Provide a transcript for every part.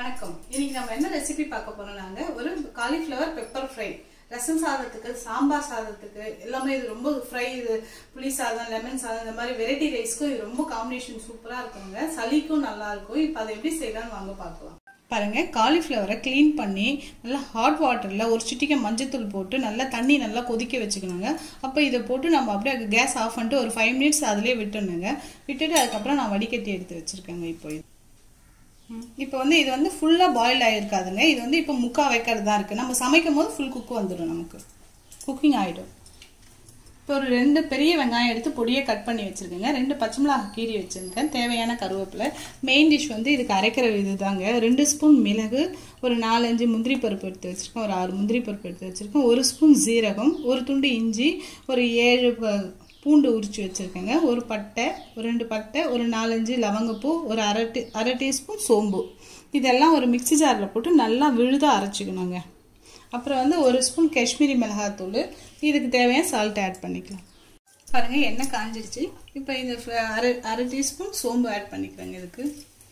வணக்கம் இன்னைக்கு நம்ம என்ன ரெசிபி பார்க்க போறோம் நாங்க ஒரு காலிஃப்ளவர் பெப்பர் ஃப்ரை ரசம் சாதத்துக்கு சாம்பார் சாதத்துக்கு எல்லாமே இது ரொம்ப ஃப்ரை இது புளி சாதம் லெமன் சாதம் இந்த மாதிரி வெரைட்டி ரைஸ்க்கும் இது ரொம்ப காம்பினேஷன் சூப்பரா இருக்குங்க சளிக்கும் நல்லா இருக்கும் இப்போ அதை எப்படி செய்யலாம்னு வாங்க பார்க்கலாம் பாருங்க காலிஃப்ளவரை க்ளீன் பண்ணி நல்லா ஹாட் வாட்டரில் ஒரு சிட்டிக்கை மஞ்சத்தூள் போட்டு நல்லா தண்ணி நல்லா கொதிக்க வச்சுக்கணுங்க அப்போ இதை போட்டு நம்ம அப்படியே கேஸ் ஆஃப் பண்ணிட்டு ஒரு ஃபைவ் மினிட்ஸ் அதிலே விட்டுணுங்க விட்டுட்டு அதுக்கப்புறம் நான் வடிகட்டி எடுத்து வச்சிருக்கேங்க இப்போ இது இப்போ வந்து இது வந்து ஃபுல்லாக பாயில் ஆகிருக்காதுங்க இது வந்து இப்போ முக்கா வைக்கிறது தான் இருக்குது நம்ம சமைக்கும் போது ஃபுல் குக்கு வந்துடும் நமக்கு குக்கிங் ஆகிடும் இப்போ ஒரு ரெண்டு பெரிய வெங்காயம் எடுத்து பொடியை கட் பண்ணி வச்சுருக்கேங்க ரெண்டு பச்சை மிளகாய் கீரி வச்சுருக்கேன் தேவையான கருவேப்பிலை மெயின் டிஷ் வந்து இதுக்கு அரைக்கிற இது தாங்க ரெண்டு ஸ்பூன் மிளகு ஒரு நாலஞ்சு முந்திரி பருப்பு எடுத்து வச்சுருக்கேன் ஒரு ஆறு முந்திரி பருப்பு எடுத்து வச்சுருக்கேன் ஒரு ஸ்பூன் ஜீரகம் ஒரு துண்டு இஞ்சி ஒரு ஏழு பூண்டு உரிச்சு வச்சுருக்கேங்க ஒரு பட்டை ஒரு ரெண்டு பட்டை ஒரு நாலஞ்சு லவங்கப்பூ ஒரு அரை டீ அரை டீஸ்பூன் சோம்பு இதெல்லாம் ஒரு மிக்சி ஜாரில் போட்டு நல்லா விழுதாக அரைச்சிக்கணுங்க அப்புறம் வந்து ஒரு ஸ்பூன் காஷ்மீரி மிளகாத்தூள் இதுக்கு தேவையான சால்ட் ஆட் பண்ணிக்கலாம் பாருங்கள் எண்ணெய் காஞ்சிருச்சு இப்போ இந்த அரை அரை டீஸ்பூன் சோம்பு ஆட் பண்ணிக்கிறேங்க இதுக்கு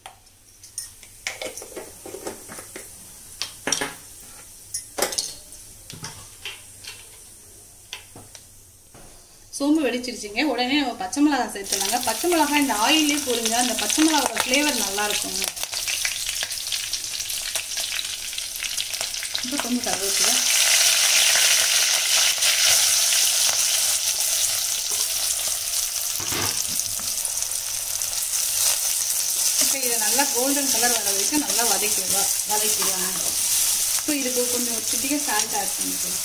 சோம்பு வெடிச்சிருச்சுங்க உடனே நம்ம பச்சை மிளகா சேர்த்துலாங்க பச்சை மிளகா இந்த ஆயிலே போடுங்க அந்த பச்சை மிளகாவோட ஃப்ளேவர் நல்லா இருக்குங்க இப்போ கொஞ்சம் கருவேப்பிலை இப்போ இதை நல்லா கோல்டன் கலர் வர வரைக்கும் நல்லா வதக்கிடுவா வதக்கிடுவாங்க இப்போ இதுக்கு கொஞ்சம் சிட்டிக்க சால்ட் ஆட் பண்ணிக்கலாம்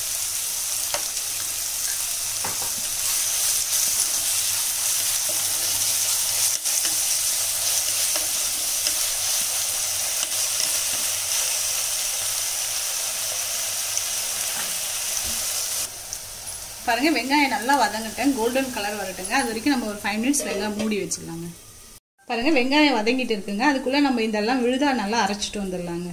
பாருங்க வெங்காயம் நல்லா வதங்கிட்டேன் கோல்டன் கலர் வரட்டுங்க அது வரைக்கும் நம்ம ஒரு ஃபைவ் மினிட்ஸ் வெங்காயம் மூடி வச்சிடலாங்க பாருங்க வெங்காயம் வதங்கிட்டு இருக்குங்க அதுக்குள்ள நம்ம இதெல்லாம் விழுதா நல்லா அரைச்சிட்டு வந்துடலாங்க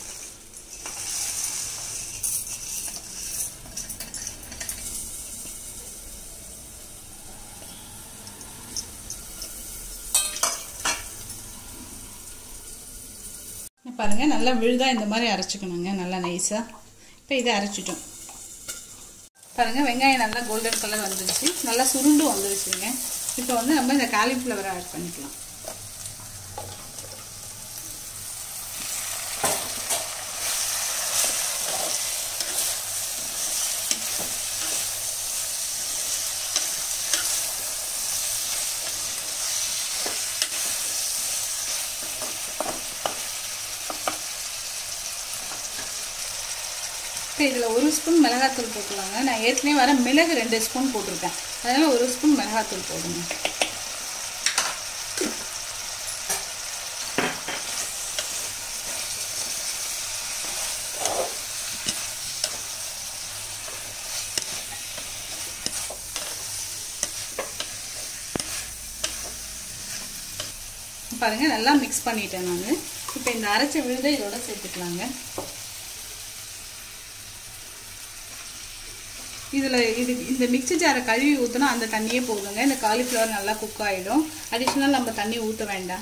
பாருங்க நல்லா விழுதா இந்த மாதிரி அரைச்சிக்கணுங்க நல்லா நைஸா இப்போ இதை அரைச்சிட்டோம் பாருங்கள் வெங்காயம் நல்லா கோல்டன் கலர் வந்துருச்சு நல்லா சுருண்டு வந்துருச்சுங்க இப்போ வந்து நம்ம இந்த காலிஃப்ளவரை ஆட் பண்ணிக்கலாம் இப்போ இதில் ஒரு ஸ்பூன் மிளகாத்தூள் போட்டுக்கலாங்க நான் ஏற்கனவே வர மிளகு ரெண்டு ஸ்பூன் போட்டிருக்கேன் அதனால் ஒரு ஸ்பூன் மிளகாத்தூள் போடுங்க பாருங்கள் நல்லா மிக்ஸ் பண்ணிட்டேன் நான் இப்போ இந்த அரைச்ச விழுதை இதோட சேர்த்துக்கலாங்க இதில் இது இந்த மிக்சி ஜாரை கழுவி ஊற்றினா அந்த தண்ணியே போதுங்க இந்த காலிஃப்ளவர் நல்லா குக் ஆகிடும் அடிஷ்னல் நம்ம தண்ணி ஊற்ற வேண்டாம்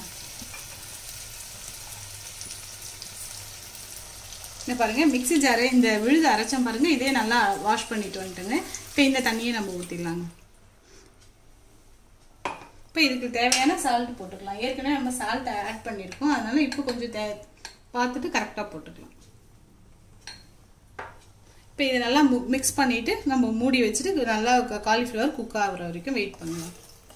இந்த பாருங்கள் மிக்சி ஜாரை இந்த விழுது அரைச்சம் பாருங்கள் இதே நல்லா வாஷ் பண்ணிட்டு வந்துட்டுங்க இப்போ இந்த தண்ணியை நம்ம ஊற்றிடலாங்க இப்போ இதுக்கு தேவையான சால்ட் போட்டுக்கலாம் ஏற்கனவே நம்ம சால்ட் ஆட் பண்ணியிருக்கோம் அதனால் இப்போ கொஞ்சம் தே பார்த்துட்டு கரெக்டாக போட்டுக்கலாம் இப்போ இதை நல்லா மிக்ஸ் பண்ணிவிட்டு நம்ம மூடி வச்சுட்டு நல்லா காலிஃப்ளவர் குக் ஆகிற வரைக்கும் வெயிட் பண்ணலாம்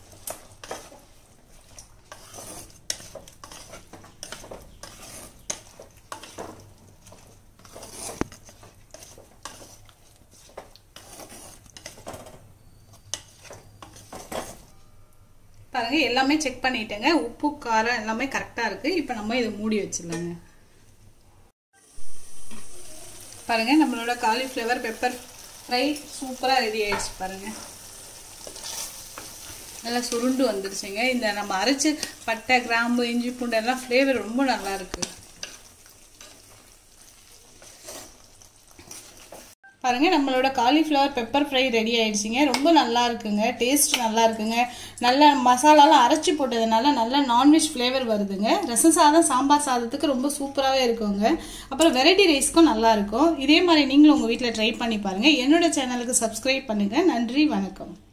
பாருங்க எல்லாமே செக் பண்ணிட்டேங்க உப்பு காரம் எல்லாமே கரெக்டாக இருக்குது இப்போ நம்ம இதை மூடி வச்சிடலாங்க பாருங்க நம்மளோட காலிஃப்ளவர் பெப்பர் ஃப்ரை சூப்பராக ரெடி ஆயிடுச்சு பாருங்க நல்லா சுருண்டு வந்துருச்சுங்க இந்த நம்ம அரைச்சு பட்டை கிராம்பு இஞ்சி பூண்டு எல்லாம் ஃப்ளேவர் ரொம்ப நல்லா இருக்கு பாருங்க நம்மளோட காலிஃப்ளவர் பெப்பர் ஃப்ரை ரெடி ஆயிடுச்சுங்க ரொம்ப நல்லா இருக்குங்க டேஸ்ட் நல்லா இருக்குங்க நல்ல மசாலாலாம் அரைச்சி போட்டதுனால நல்ல நான்வெஜ் ஃப்ளேவர் வருதுங்க ரசம் சாதம் சாம்பார் சாதத்துக்கு ரொம்ப சூப்பராகவே இருக்குங்க அப்புறம் வெரைட்டி ரைஸ்க்கும் நல்லா இருக்கும் இதே மாதிரி நீங்களும் உங்கள் வீட்டில் ட்ரை பண்ணி பாருங்க என்னோட சேனலுக்கு சப்ஸ்கிரைப் பண்ணுங்க நன்றி வணக்கம்